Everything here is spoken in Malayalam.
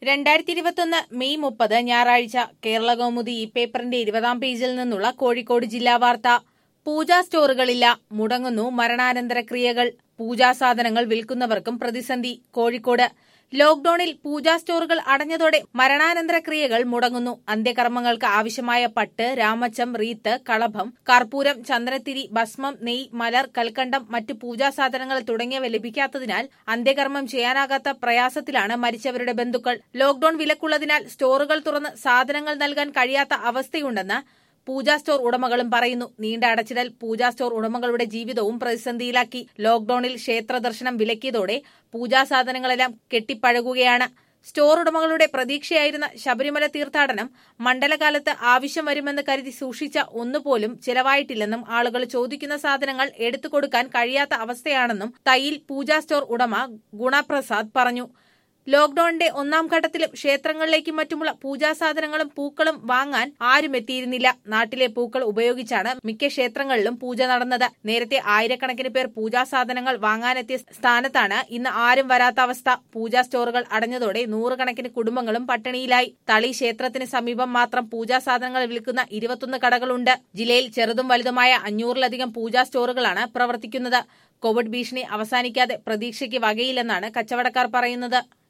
രണ്ടായിരത്തി ഇരുപത്തൊന്ന് മെയ് മുപ്പത് ഞായറാഴ്ച കേരള കൗമുദി ഈ പേപ്പറിന്റെ ഇരുപതാം പേജിൽ നിന്നുള്ള കോഴിക്കോട് ജില്ലാ വാർത്ത പൂജാ സ്റ്റോറുകളില്ല മുടങ്ങുന്നു മരണാനന്തര ക്രിയകൾ പൂജാ സാധനങ്ങൾ വിൽക്കുന്നവർക്കും പ്രതിസന്ധി കോഴിക്കോട് ലോക്ഡൌണിൽ പൂജാ സ്റ്റോറുകൾ അടഞ്ഞതോടെ മരണാനന്തര ക്രിയകൾ മുടങ്ങുന്നു അന്ത്യകർമ്മങ്ങൾക്ക് ആവശ്യമായ പട്ട് രാമച്ചം റീത്ത് കളഭം കർപ്പൂരം ചന്ദനത്തിരി ഭസ്മം നെയ് മലർ കൽക്കണ്ടം മറ്റ് പൂജാ സാധനങ്ങൾ തുടങ്ങിയവ ലഭിക്കാത്തതിനാൽ അന്ത്യകർമ്മം ചെയ്യാനാകാത്ത പ്രയാസത്തിലാണ് മരിച്ചവരുടെ ബന്ധുക്കൾ ലോക്ഡൌൺ വിലക്കുള്ളതിനാൽ സ്റ്റോറുകൾ തുറന്ന് സാധനങ്ങൾ നൽകാൻ കഴിയാത്ത അവസ്ഥയുണ്ടെന്ന് പൂജാ സ്റ്റോർ ഉടമകളും പറയുന്നു നീണ്ട അടച്ചിടൽ പൂജാ സ്റ്റോർ ഉടമകളുടെ ജീവിതവും പ്രതിസന്ധിയിലാക്കി ലോക്ഡൌണിൽ ക്ഷേത്ര ദർശനം വിലക്കിയതോടെ പൂജാ സാധനങ്ങളെല്ലാം കെട്ടിപ്പഴകുകയാണ് സ്റ്റോർ ഉടമകളുടെ പ്രതീക്ഷയായിരുന്ന ശബരിമല തീർത്ഥാടനം മണ്ഡലകാലത്ത് ആവശ്യം വരുമെന്ന് കരുതി സൂക്ഷിച്ച ഒന്നുപോലും ചിലവായിട്ടില്ലെന്നും ആളുകൾ ചോദിക്കുന്ന സാധനങ്ങൾ എടുത്തു കൊടുക്കാൻ കഴിയാത്ത അവസ്ഥയാണെന്നും തയ്യിൽ പൂജാ സ്റ്റോർ ഉടമ ഗുണപ്രസാദ് പറഞ്ഞു ലോക്ഡൌണിന്റെ ഒന്നാം ഘട്ടത്തിലും ക്ഷേത്രങ്ങളിലേക്കും മറ്റുമുള്ള പൂജാ സാധനങ്ങളും പൂക്കളും വാങ്ങാൻ ആരും എത്തിയിരുന്നില്ല നാട്ടിലെ പൂക്കൾ ഉപയോഗിച്ചാണ് മിക്ക ക്ഷേത്രങ്ങളിലും പൂജ നടന്നത് നേരത്തെ ആയിരക്കണക്കിന് പേർ പൂജാ സാധനങ്ങൾ വാങ്ങാനെത്തിയ സ്ഥാനത്താണ് ഇന്ന് ആരും വരാത്ത അവസ്ഥ പൂജാ സ്റ്റോറുകൾ അടഞ്ഞതോടെ നൂറുകണക്കിന് കുടുംബങ്ങളും പട്ടിണിയിലായി തളി ക്ഷേത്രത്തിന് സമീപം മാത്രം പൂജാ സാധനങ്ങൾ വിൽക്കുന്ന ഇരുപത്തൊന്ന് കടകളുണ്ട് ജില്ലയിൽ ചെറുതും വലുതുമായ അഞ്ഞൂറിലധികം പൂജാ സ്റ്റോറുകളാണ് പ്രവർത്തിക്കുന്നത് കോവിഡ് ഭീഷണി അവസാനിക്കാതെ പ്രതീക്ഷയ്ക്ക് വകയില്ലെന്നാണ് കച്ചവടക്കാർ പറയുന്നത്